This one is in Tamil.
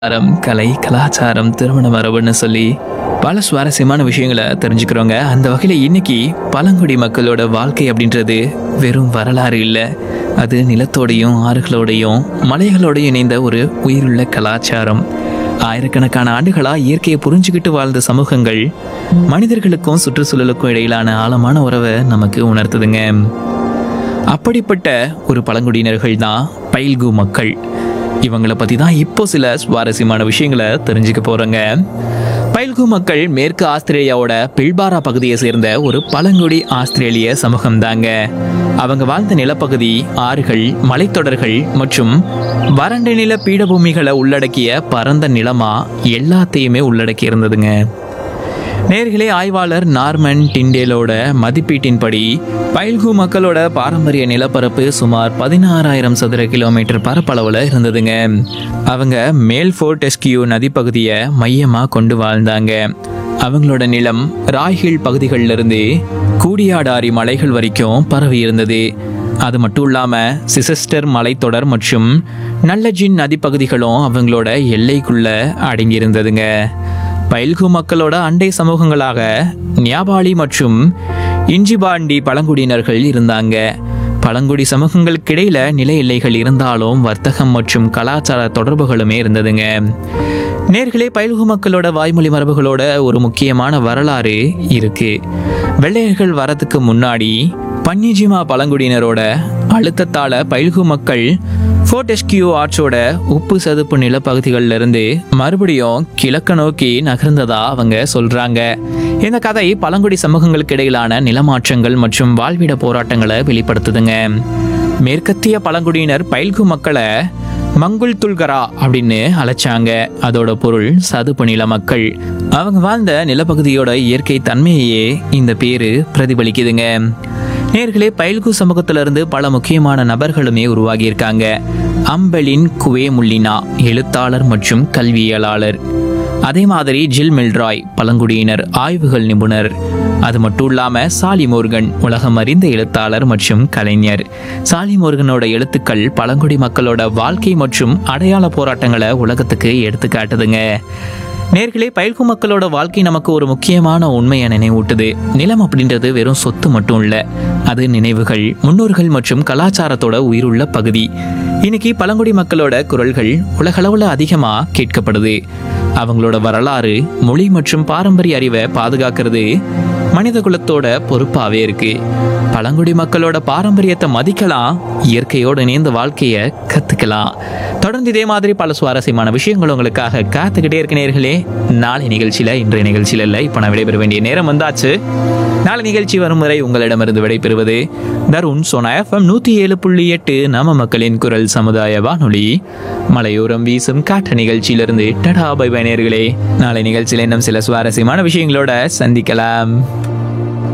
அறம் கலை கலாச்சாரம் திருமண மரபுன்னு சொல்லி பல சுவாரஸ்யமான விஷயங்களை தெரிஞ்சுக்கிறோங்க அந்த வகையில் இன்னைக்கு பழங்குடி மக்களோட வாழ்க்கை அப்படின்றது வெறும் வரலாறு இல்லை அது நிலத்தோடையும் ஆறுகளோடையும் மலைகளோடையும் இணைந்த ஒரு உயிருள்ள கலாச்சாரம் ஆயிரக்கணக்கான ஆண்டுகளா இயற்கையை புரிஞ்சுக்கிட்டு வாழ்ந்த சமூகங்கள் மனிதர்களுக்கும் சுற்றுச்சூழலுக்கும் இடையிலான ஆழமான உறவை நமக்கு உணர்த்துதுங்க அப்படிப்பட்ட ஒரு பழங்குடியினர்கள் தான் பைல்கு மக்கள் இவங்களை பற்றி தான் இப்போ சில சுவாரஸ்யமான விஷயங்களை தெரிஞ்சுக்க போகிறோங்க பைல்கு மக்கள் மேற்கு ஆஸ்திரேலியாவோட பில்பாரா பகுதியை சேர்ந்த ஒரு பழங்குடி ஆஸ்திரேலிய சமூகம் தாங்க அவங்க வாழ்ந்த நிலப்பகுதி ஆறுகள் மலைத்தொடர்கள் மற்றும் வறண்ட நில பீடபூமிகளை உள்ளடக்கிய பரந்த நிலமா எல்லாத்தையுமே உள்ளடக்கி இருந்ததுங்க நேர்களே ஆய்வாளர் நார்மன் டிண்டேலோட மதிப்பீட்டின்படி பைல்கு மக்களோட பாரம்பரிய நிலப்பரப்பு சுமார் பதினாறாயிரம் சதுர கிலோமீட்டர் பரப்பளவில் இருந்ததுங்க அவங்க மேல்ஃபோர்ட் எஸ்கியூ நதிப்பகுதியை மையமாக கொண்டு வாழ்ந்தாங்க அவங்களோட நிலம் ராய்ஹில் பகுதிகளிலிருந்து கூடியாடாரி மலைகள் வரைக்கும் பரவி இருந்தது அது மட்டும் இல்லாமல் சிசஸ்டர் மலைத்தொடர் மற்றும் நல்லஜின் நதிப்பகுதிகளும் அவங்களோட எல்லைக்குள்ள அடங்கியிருந்ததுங்க பைல்கு மக்களோட அண்டை சமூகங்களாக ஞாபாலி மற்றும் இஞ்சிபாண்டி பழங்குடியினர்கள் இருந்தாங்க பழங்குடி சமூகங்களுக்கிடையில நில எல்லைகள் இருந்தாலும் வர்த்தகம் மற்றும் கலாச்சார தொடர்புகளுமே இருந்ததுங்க நேர்களே பயில்கு மக்களோட வாய்மொழி மரபுகளோட ஒரு முக்கியமான வரலாறு இருக்கு வெள்ளையர்கள் வரதுக்கு முன்னாடி பன்னிஜிமா பழங்குடியினரோட அழுத்தத்தால பயில்கு மக்கள் ஃபோர்டெஸ்கியூ ஆற்றோட உப்பு சதுப்பு நிலப்பகுதிகளில் இருந்து மறுபடியும் கிழக்க நோக்கி நகர்ந்ததா அவங்க சொல்றாங்க இந்த கதை பழங்குடி சமூகங்களுக்கு இடையிலான நிலமாற்றங்கள் மற்றும் வாழ்விட போராட்டங்களை வெளிப்படுத்துதுங்க மேற்கத்திய பழங்குடியினர் பயில்கு மக்களை மங்குல் துல்கரா அப்படின்னு அழைச்சாங்க அதோட பொருள் சதுப்பு நில மக்கள் அவங்க வாழ்ந்த நிலப்பகுதியோட இயற்கை தன்மையையே இந்த பேரு பிரதிபலிக்குதுங்க நேர்களே பயில்கு சமூகத்திலிருந்து பல முக்கியமான நபர்களுமே உருவாகி இருக்காங்க அம்பலின் குவே முல்லினா எழுத்தாளர் மற்றும் கல்வியலாளர் அதே மாதிரி ஜில் மில்ராய் பழங்குடியினர் ஆய்வுகள் நிபுணர் அது மட்டும் இல்லாம சாலி மோர்கன் உலகம் அறிந்த எழுத்தாளர் மற்றும் கலைஞர் சாலி மோர்கனோட எழுத்துக்கள் பழங்குடி மக்களோட வாழ்க்கை மற்றும் அடையாள போராட்டங்களை உலகத்துக்கு எடுத்துக்காட்டுதுங்க நேர்களே பயில்கு மக்களோட வாழ்க்கை நமக்கு ஒரு முக்கியமான உண்மையை நினைவூட்டுது நிலம் அப்படின்றது வெறும் சொத்து மட்டும் இல்ல அது நினைவுகள் முன்னோர்கள் மற்றும் கலாச்சாரத்தோட உயிருள்ள பகுதி இன்னைக்கு பழங்குடி மக்களோட குரல்கள் உலகளவுல அதிகமா கேட்கப்படுது அவங்களோட வரலாறு மொழி மற்றும் பாரம்பரிய அறிவை பாதுகாக்கிறது மனித குலத்தோட பொறுப்பாவே இருக்கு பழங்குடி மக்களோட பாரம்பரியத்தை மதிக்கலாம் இயற்கையோட இணைந்த வாழ்க்கையை கத்துக்கலாம் தொடர்ந்து இதே மாதிரி பல சுவாரஸ்யமான விஷயங்கள் உங்களுக்காக காத்துக்கிட்டே இருக்க நேர்களே நாளை நிகழ்ச்சியில இன்றைய நிகழ்ச்சியில இல்லை இப்போ நான் விடைபெற வேண்டிய நேரம் வந்தாச்சு நாளை நிகழ்ச்சி வரும் வரை உங்களிடமிருந்து விடைபெறுவது தருண் சோனா எஃப்எம் நூத்தி ஏழு புள்ளி எட்டு நம்ம மக்களின் குரல் சமுதாய வானொலி மலையோரம் வீசும் காற்று நிகழ்ச்சியிலிருந்து டடா பை பை நேர்களே நாளை நிகழ்ச்சியில் இன்னும் சில சுவாரஸ்யமான விஷயங்களோட சந்திக்கலாம்